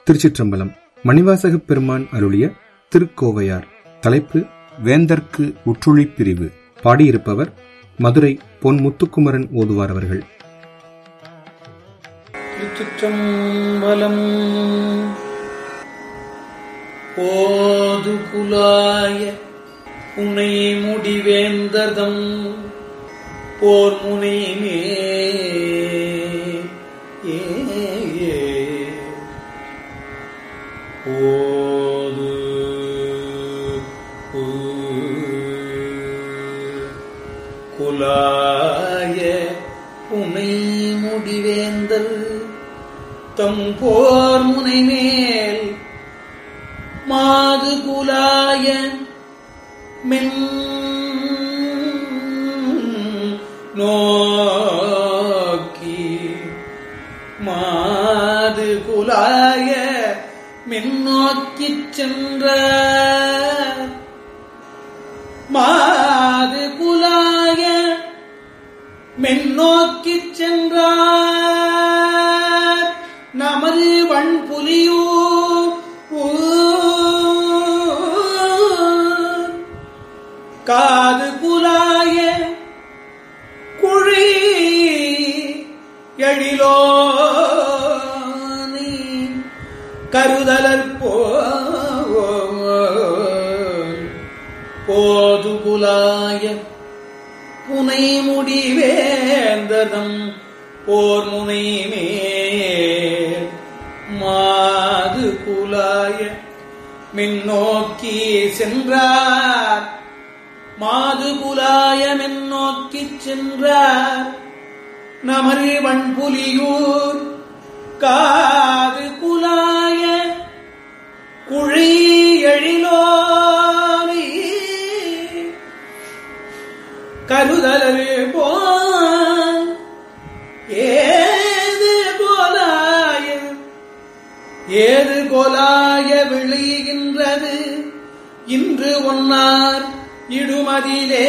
திருச்சிற்றம்பலம் மணிவாசகப் பெருமான் அருளிய திருக்கோவையார் தலைப்பு வேந்தர்க்கு உற்றுழி பிரிவு பாடியிருப்பவர் மதுரை பொன் முத்துக்குமரன் ஓதுவார் அவர்கள் திருச்சிற்றம்பலம் போது குலாய புனை முடிவேந்ததம் போர் முனைமே ஏ ஏ. போது குலாய புனை முடிவேந்தல் தம் போர் முனை மேல் மாது குலாய மென் நோக்கி மாது குலாய மென் நோக்கிச் சென்ற மாது குலாய மென்னோக்கிச் சென்றார் நமது வண்புலியூ காது குலாய குழி எழிலோ கருதலற் போ போது குலாய புனை முடிவேந்ததம் போர் முனை மேல் மாது குலாய மின்னோக்கி சென்றார் மாது குலாய மின்னோக்கிச் சென்றார் நமது வண்புலியூர் காது குலாய குழி எழிலோரி கருதலரு போல் ஏது கோலாய ஏது கோலாய விளைகின்றது இன்று ஒன்னார் இடுமதிலே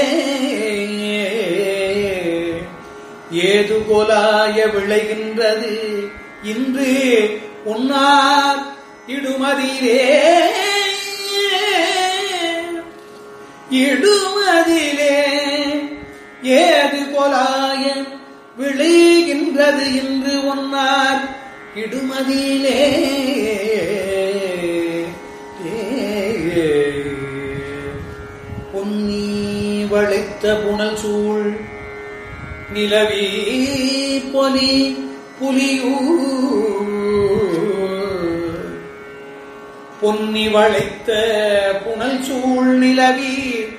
ஏது கோலாய விளைகின்றது இன்று உன்னார் இடுமதிலே இடுமதிலே ஏது கொலாய விளைகின்றது இன்று ஒன்னார் இடுமதியிலே பொன்னி வளைத்த புனல் சூழ் நிலவி பொலி புலியூர் பொன்னி வளைத்த புனல் சூழ் நிலவி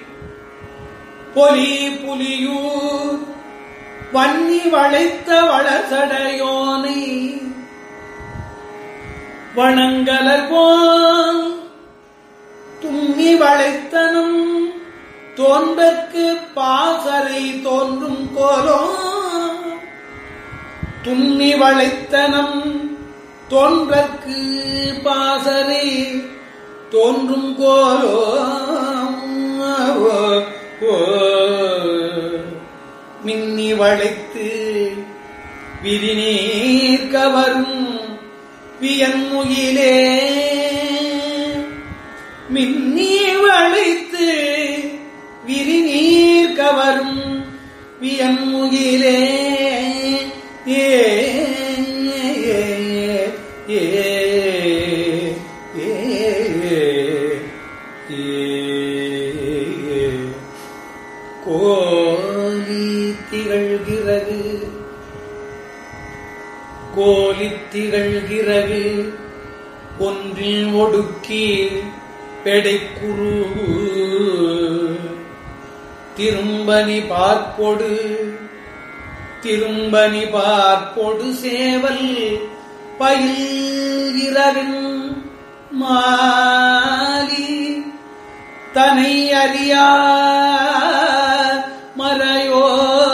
பொலி புலியூர் வன்னி வளைத்த வளசடையோனை வணங்கலர் போல் தும்மி வளைத்தனும் தோன்றற்கு பாசறை தோன்றும் கோலோ தும்மி வளைத்தனம் தோன்றற்கு பாசறை தோன்றும் கோலோ ஓ, மின்னி வளைத்து விரிநீர் கவரும் வியன்முகிலே மின்னி வளைத்து விரிநீர் கவரும் வியன்முகிலே ஏ ஏ ஏ ஏ கோலி திகழ்கிறது கோலி திகழ்கிறது ஒன்றில் ஒடுக்கி பெடைக்குரு திரும்பனி பார்ப்பொடு திரும்பனி பார்ப்பொடு சேவல் பயில் இரவின் மாலி தனை அறியா மறையோ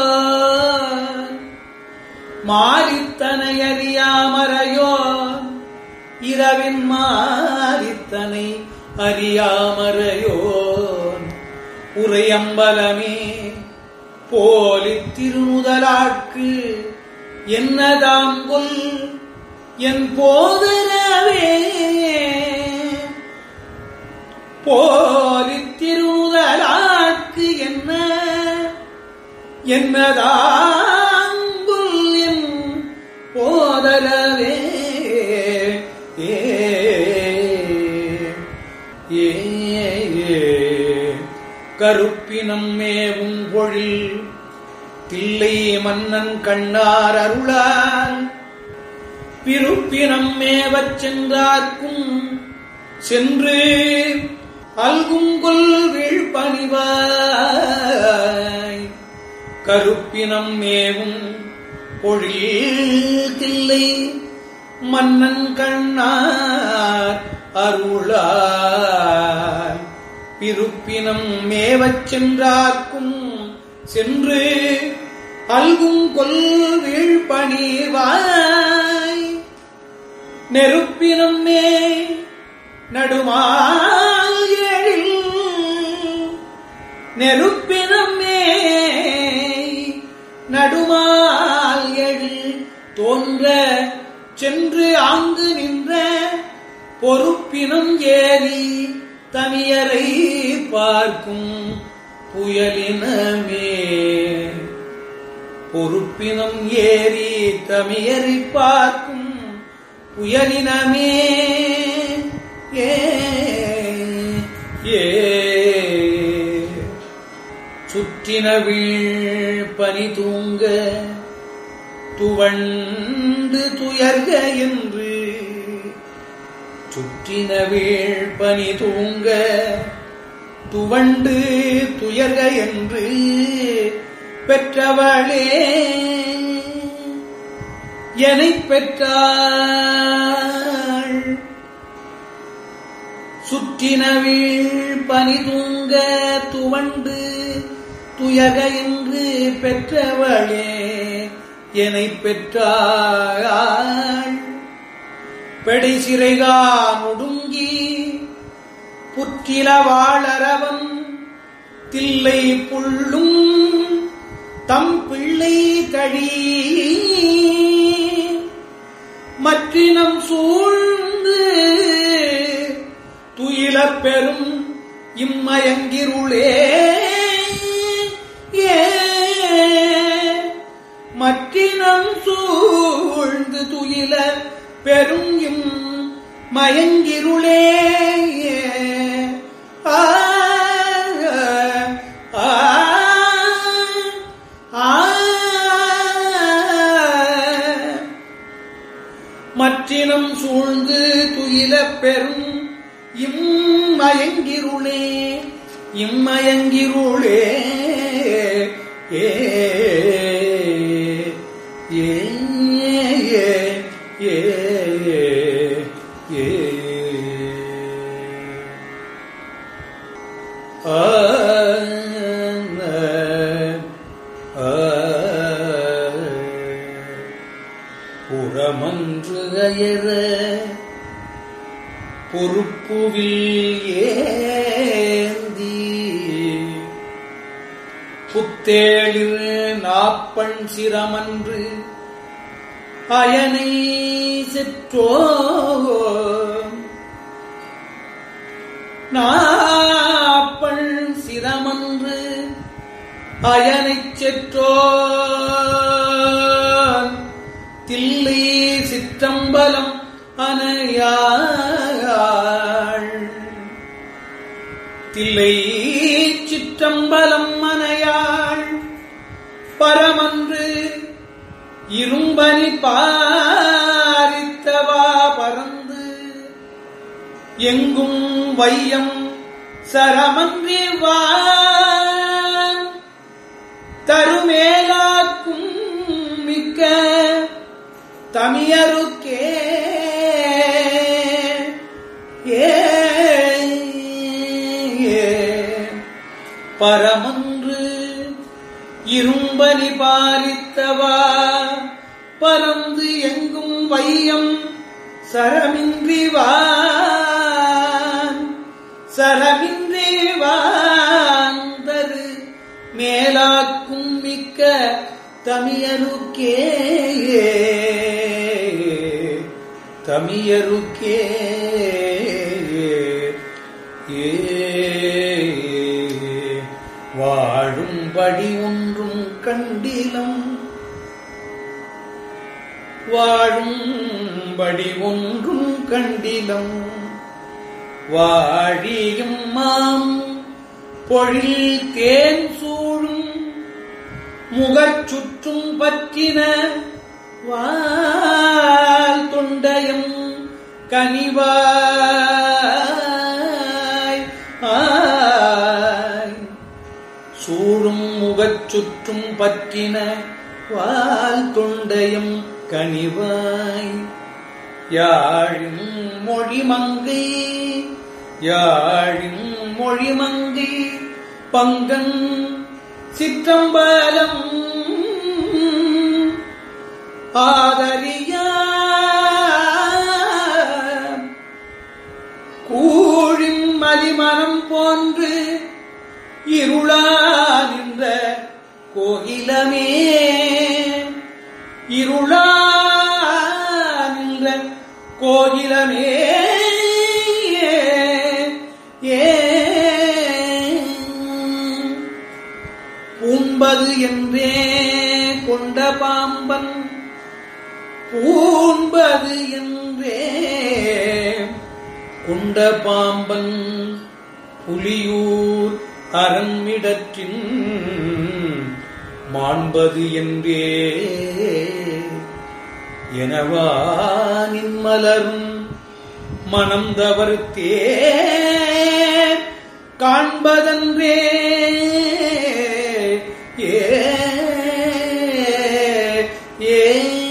மாறித்தனை அறியாமறையோ இரவின் மாறித்தனை அறியாமறையோன் உரையம்பலமே போலி திருமுதலாட்கு என்னதாம் கொல் என் போதரவே என்னதாங்குல் என் போதரவே ஏ ஏ ஏ கருப்பினம் மேவும் பொழில் தில்லை மன்னன் கண்ணார் அருளால் பிருப்பினம் மேவச் சென்றார்க்கும் சென்று அல்குங்கொல் வீழ்பணிவாய் கருப்பினம் மேவும் பொழில் தில்லை மன்னன் கண்ணார் அருளாய் பிருப்பினம் மேவச் சென்றார்க்கும் சென்று அல்கும் கொல் வீழ்பணிவாய் நெருப்பினம் மே நடுமால் எழில் நெருப்பினம் மே நடுமால் எழில் தோன்ற சென்று ஆங்கு நின்ற பொறுப்பினம் ஏறி தமியரை பார்க்கும் புயலினமே பொறுப்பினம் ஏறி தமியரை பார்க்கும் புயலினமே ஏ ஏ சுற்றின வீழ் பனி தூங்க துவண்டு துயர்க என்று சுற்றின வீழ் பனி தூங்க துவண்டு துயர்க என்று பெற்றவளே எனைப் பெற்றாள் சுற்றினவீழ் பனி தூங்க துவண்டு துயக என்று பெற்றவளே எனைப் பெற்றாள் பெடை சிறைகான் ஒடுங்கி புற்றில வாழறவன் தில்லை புள்ளும் தம் பிள்ளை கழி மற்றினம் சூழ்ந்து துயிலப் பெறும் இம்மயங்கிருளே ஏ மற்றினம் சூழ்ந்து துயில பெரும் இம் மயங்கிருளே ஆ ஆ ஆ மற்றினம் சூழ்ந்து துயிலப் பெறும் இம்மயங்கிருளே இம்மயங்கிருளே ஏ ஏ ஏ ஏ ஏ ஆ ஆ புறமன்று அயர பொறுப்புவில் ஏந்தி புத்தேளிர் நாப்பண் சிரமன்று அயனை செற்றோ நாப்பண் சிரமன்று அயனைச் செற்றோ தில்லை சிற்றம்பலம் அணையாள் தில்லை சிற்றம்பலம் அணையாள் பரமன்று இரும்பனி பாரித்தவா பறந்து எங்கும் வையம் சரமன்றி வான் தருமேலாக்கும் மிக்க தமியருக்கே ஏ ஏ. பரமன்று இரும்பனி பாலித்தவா பரந்து எங்கும் வையம் சரமின்றி வான் சரமின்றி வாந்தரு மேலாக்கும் மிக்க தமியருக்கே தமியருக்கே ஏ வாழும்படி ஒன்றும் கண்டிலம் வாழும்படி ஒன்றும் கண்டிலம் வாழியும் மாம் பொழில் தேன் சூழும் முகச் சுற்றும் பற்றின வால் தொண்டயம் கனிவாய் ஆய் சூழும் முகச் சுற்றும் பற்றின வால் தொண்டயம் கனிவாய் யாழின் மொழிமங்கை யாழின் மொழிமங்கை பங்கன் சிற்றம்பலம் ஆதரியா கூழின் மலிமனம் போன்று இருளா நின்ற கோகிலமே இருளா நின்ற கோகிலமே ஏ பூம்பது என்றே கொண்ட பாம்பன் பூம்பது என்றே கொண்ட பாம்பன் புலியூர் அரண்மிடற்றின் மாண்பது என்றே எனவா நின்மலரும் மனம் தவறுத்தே காண்பதன்றே ஏ ஏ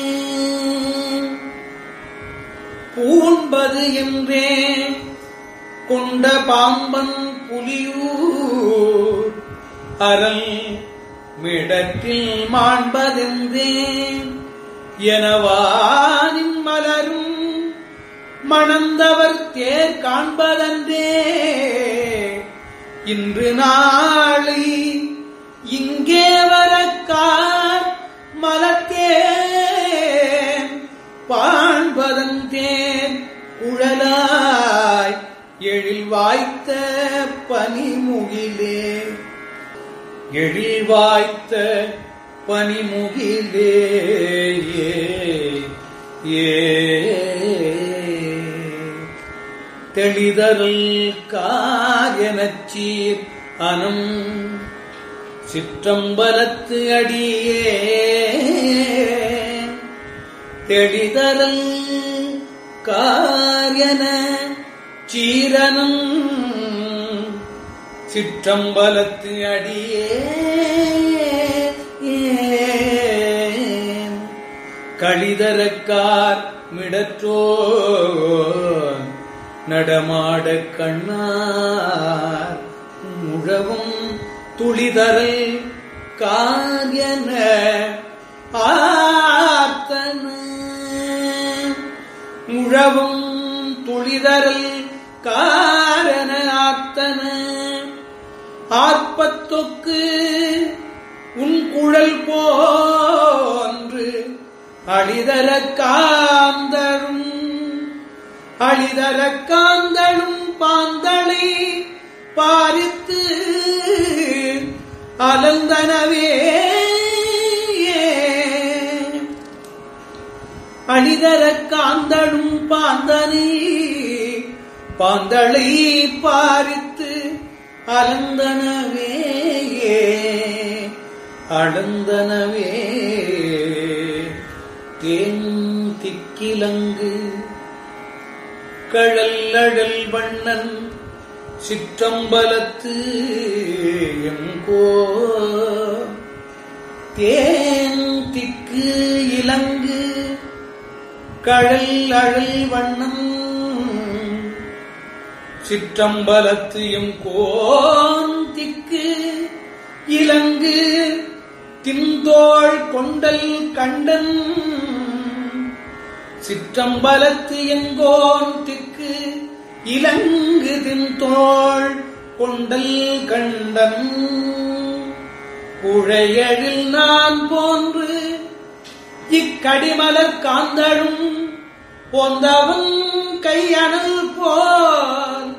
பூண்பது என்றே கொண்ட பாம்பன் புலியூர் அரண் மிடத்தில் மாண்பதென்றே எனவானின் மலரும் மணந்தவர் தேர் காண்பதன்றே இன்று நாளை இங்கே வரக்கார் மலத்தேன் பாண்பதந்தேன் குழலாய் எழில் வாய்த்த பனிமுகிலே எழில் வாய்த்த பனிமுகிலே ஏ தெளிதரல் காரியனச்சீர் அனம் சிற்றம்பலத்து அடியே தெளிதரல் காரியன சீரனும் சிற்றம்பலத்து அடியே களிதரக்கார் மிடற்றோ நடமாட கண்ணார் முழவும் துளிதரல் காரியன ஆர்த்தன முழவும் துளிதரல் காரண ஆர்த்தன ஆர்ப்பத்தொக்கு உன் குழல் போன்று அழிதர காந்தரும் அழிதர காந்தளும் பாந்தளை பாரித்து அலந்தனவே அழிதர காந்தளும் பாந்தனை பாந்தளை பாரித்து அலந்தனவே அளந்தனவே தேன் திக்கிலங்கு கழல்லழல் வண்ணன் சிற்றம்பலத்து எங்கோ தேன் திக்கு இலங்கு கழல் அழல் வண்ணம் சிற்றம்பலத்து எம் கோன் திக்கு இலங்கு திந்தோள் கொண்டல் கண்டன் சிற்றம்பலத்து எங்கோன் திக்கு இலங்கு தின்தோள் கொண்டல் கண்டன் குழையழில் நான் போன்று இக்கடிமலர் காந்தழும் போந்தவன் கையணல் போல்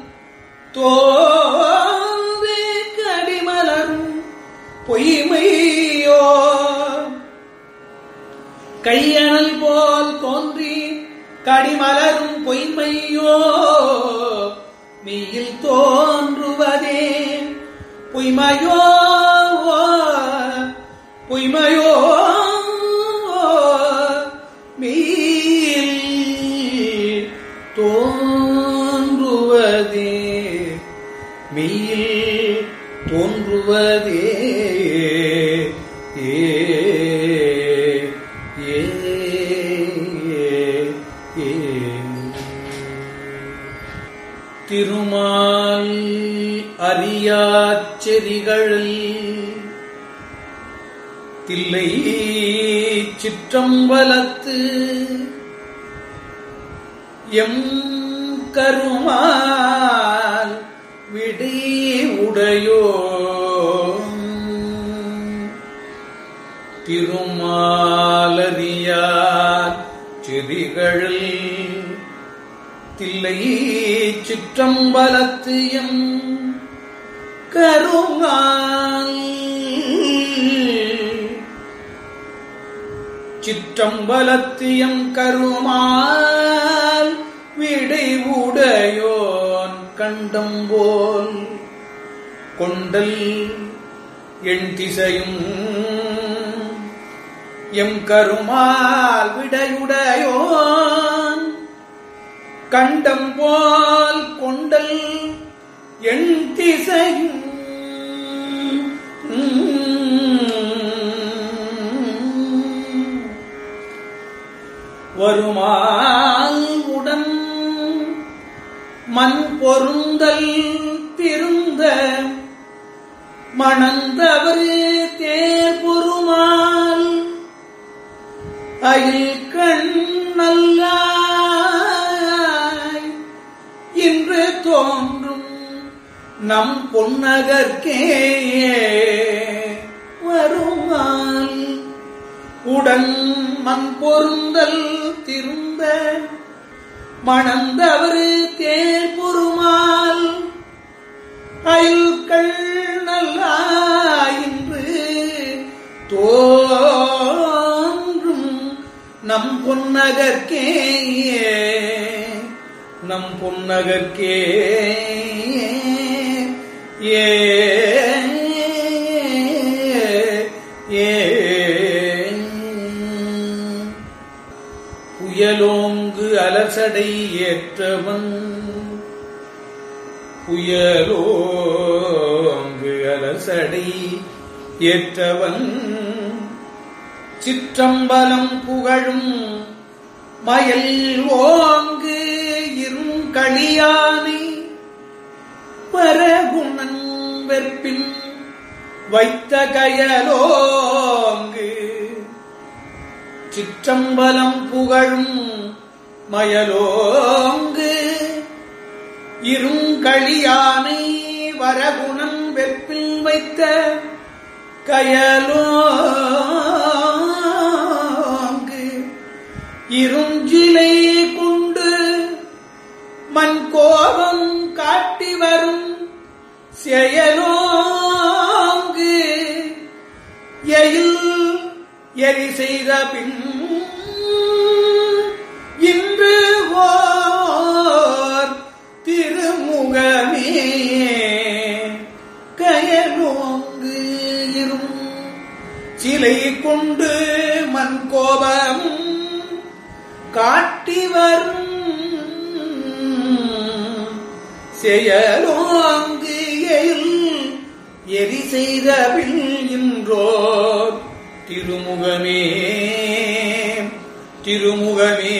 தோன்றே கடிமலரும் பொய்மையோ கையணல் போல் தோன்றி கடிமலரும் பொய்மையோ மெய்யில் தோன்றுவதே பொய்மையோ பொய்மையோ மெய்யில் தோன்றுவதே மெய்யில் தோன்றுவதே ஏ ஏ ஏ திருமால் அறியாச் செறிகளில் தில்லை சிற்றம்பலத்து எம் கருமால் விடி உடையோ திருமாலறியார் செறிகளில் தில்லை சிற்றம்பலத்து எம் கருமால் சிற்றம்பலத்தியம் கருமால் விடை உடையோன் கண்டம் போல் கொண்டல் எண் திசையும் எம் கருமால் விடையுடையோன் கண்டம் போல் கொண்டல் எண் திசையும் வருமால் உடன் மண் பொருந்தல் திருந்த மணந்தவர் தேர் பொருமால் அயில் கண்ணல்லாய் இன்று தோன்றும் நம் பொன்னகர்க்கே வருமால் உடன் மண் பொருந்தல் திருந்த மணந்தவர் தேர் பொருமால் அயல்கள் நல்லாயின்று தோன்றும் நம் பொன்னகர்க்கே நம் பொன்னகர்க்கே ஏ ஏ புயலோங்கு அலசடை ஏற்றவன் புயலோங்கு அலசடை ஏற்றவன் சிற்றம்பலம் புகழும் மயல் ஓங்கு இருங்களியானை பரகுணன் வெற்பின் வைத்த கயலோங்கு சிற்றம்பலம் புகழும் மயலோங்கு இருங்களியானை வரகுணன் வெப்பில் வைத்த கயலோங்கு இருஞ்சிலை கொண்டு மண் கோபம் காட்டி வரும் செயலோங்கு எயில் எரி செய்த பின் இன்று ஓர் திருமுகமே கயலோங்கு இரும் சிலை கொண்டு மண் கோபம் காட்டி வரும் செயலோங்கு எயில் எரி செய்த பின் இன்றோர் திருமுகமே திருமுகமே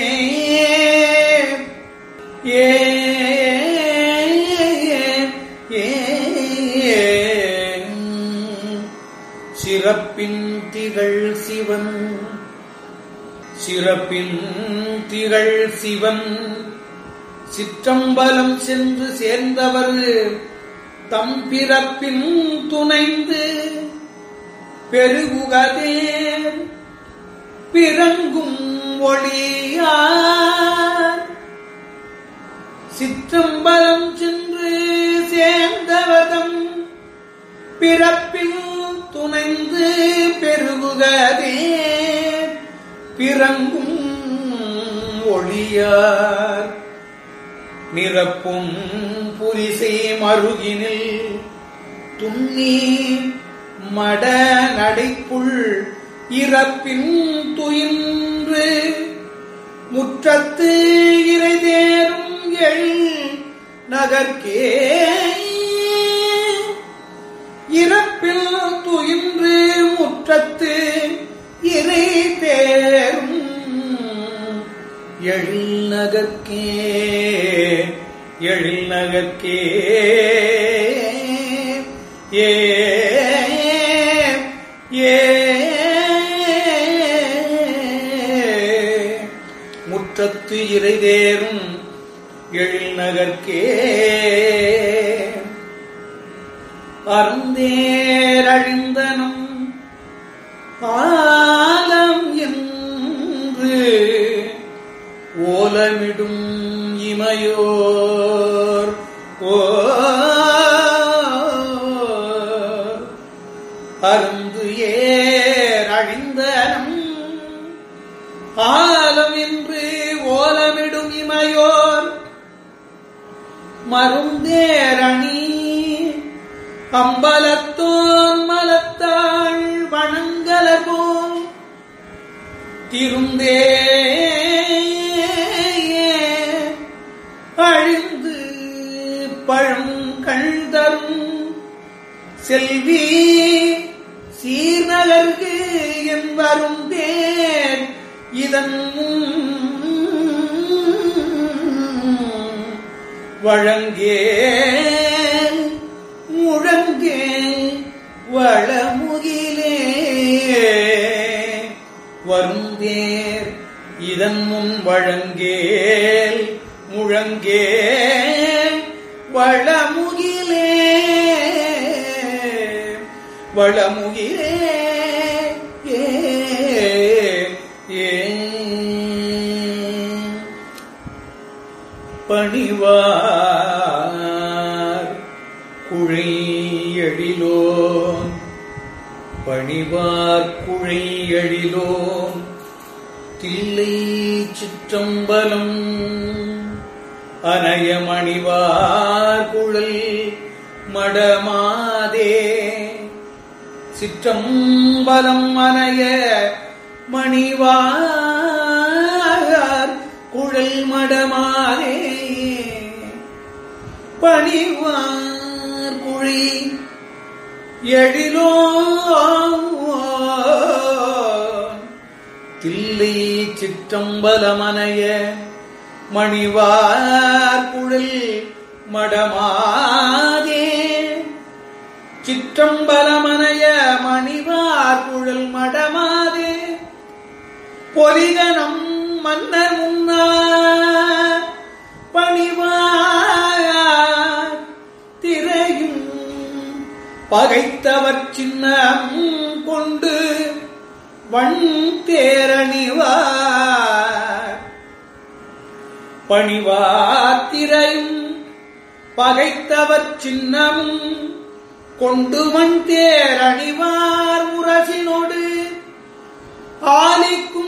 ஏ ஏ சிறப்பின் திகழ் சிவன் சிறப்பின் திகழ் சிவன் சிற்றம்பலம் சென்று சேர்ந்தவர் தம் பிறப்பின் துணைந்து பெருகுகதே பிறங்கும் ஒளியார் சிற்றம்பலம் சென்று சேர்ந்தவதம் பிறப்பில் துணைந்து பெருகுகதே பிறங்கும் ஒளியார் நிரப்பும் புரிசை மருகினில் துண்ணி மட நடைப்புள் இறப்பின் துயின்று முற்றத்து இறை தேரும் எழில் நகர்க்கே இறப்பில் துயின்று முற்றத்து இறை தேரும் எழில் நகர்க்கே எழில் நகர்க்கே ஏ ஏ முற்றத்து இறைதேரும் எழில் நகர்க்கே அருந்தேரழிந்தனம் ஆலம் என்று ஓலமிடும் இமையோர் ஓ அருந்து ஏர் அழிந்தனம் ஆலம் என்று ஓலமிடும் இமையோர் மருந்தேரணி அம்பலத்தோன் மலத்தாள் வணங்கலர்போம் திருந்தே அழிந்து பழம் கண்தரும் செல்வி சீர்நகர்க்கு என் வரும் தேன் இதன் வழங்கே முழங்கே வளமுகிலே வருந்தேர் இதன் முன் வழங்கேல் முழங்கே வளமுகிலே வளமுகிலே ஏ ஏ பணிவார் குழை எழிலோன் பணிவார் குழை எழிலோன் தில்லை சிற்றம்பலம் அனயமணிவார் குழல் மடமாதே சிற்றம்பலம் அனய மணிவார் குழல் மடமாதே பணிவார் குழி எழிலோ தில்லை சிற்றம்பலமனைய மணிவார் குழல் மடமாதே சிற்றம்பலமனைய மணிவார் குழல் மடமாதே பொலிகனம் மன்னர் முன்னார் பணிவார் திரையும் பகைத்தவர் சின்னம் கொண்டு வண் தேரணிவார் பணிவார் திரையும் பகைத்தவர் சின்னமும் கொண்டு மண் தேரணிவார் முரசினோடு ஆலிக்கும்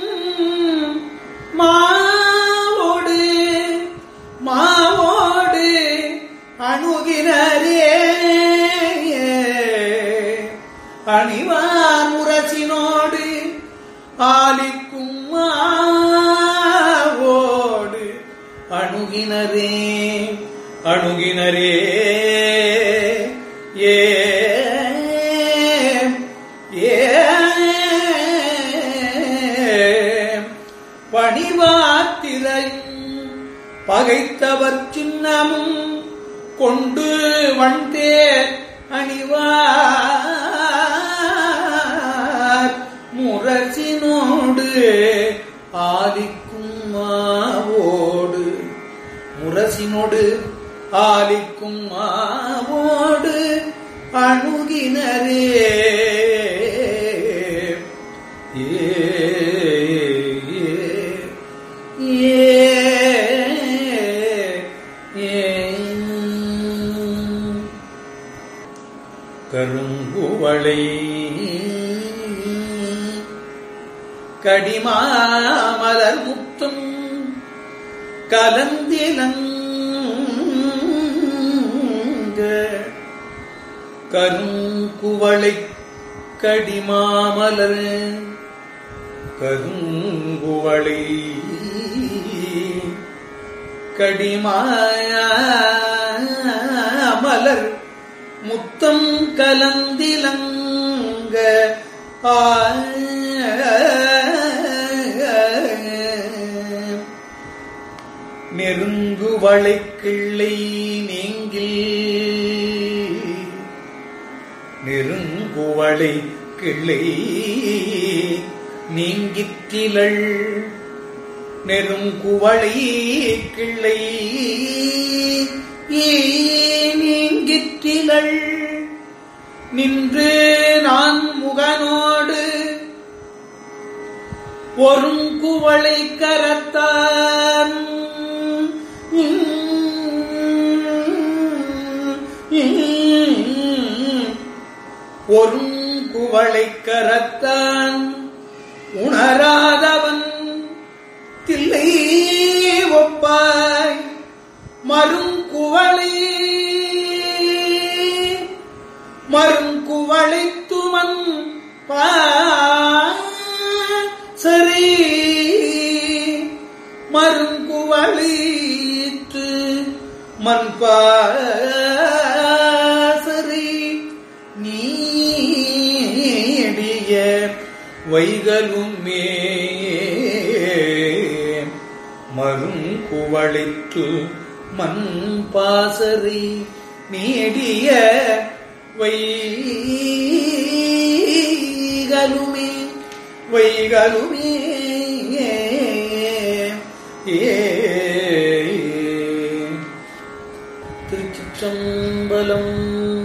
மாவோடு மாவோடு அணுகினரே அணிவார் முரசினோடு ஆலிக்கும் மாவோடு அணுகினரே அணுகினரே ஏ பணிவாத்திரையும் பகைத்தவர் சின்னமும் கொண்டு வந்தேர் அணிவார் முரசினோடு ஆதிக்கும் மாவோடு முரசினோடு ஆலிக்கும் மாவோடு அணுகினரே ஏ கருங்குவளை கடிமாமலர் முத்தம் கலந்திலங்க கருங்குவளை கடிமாமலர் கருங்குவளை கடிமாமலர் முத்தம் கலந்திலங்க நெருங்கு வளைக்கிள்ளை நீங்கில் நெருங்குவளை கிள்ளை நீங்கித்திலள் நெருங்குவளை கிள்ளை நீங்கித்திலள் நின்று நான் முகனோடு ஒருங்குவளை கரத்தான் ஒருங்குவளை கரத்தான் உணராதவன் தில்லை ஒப்பாய் மருங்குவளை மருங்குவளை துமன் சரி மருங்குவளித்து மண்பாசரி நீடிய வைகலுமே மருங்குவளித்து மண் பாசரி நீடிய வைகலுமே வைகலுமே ஏ திருச்சிற்றம்பலம்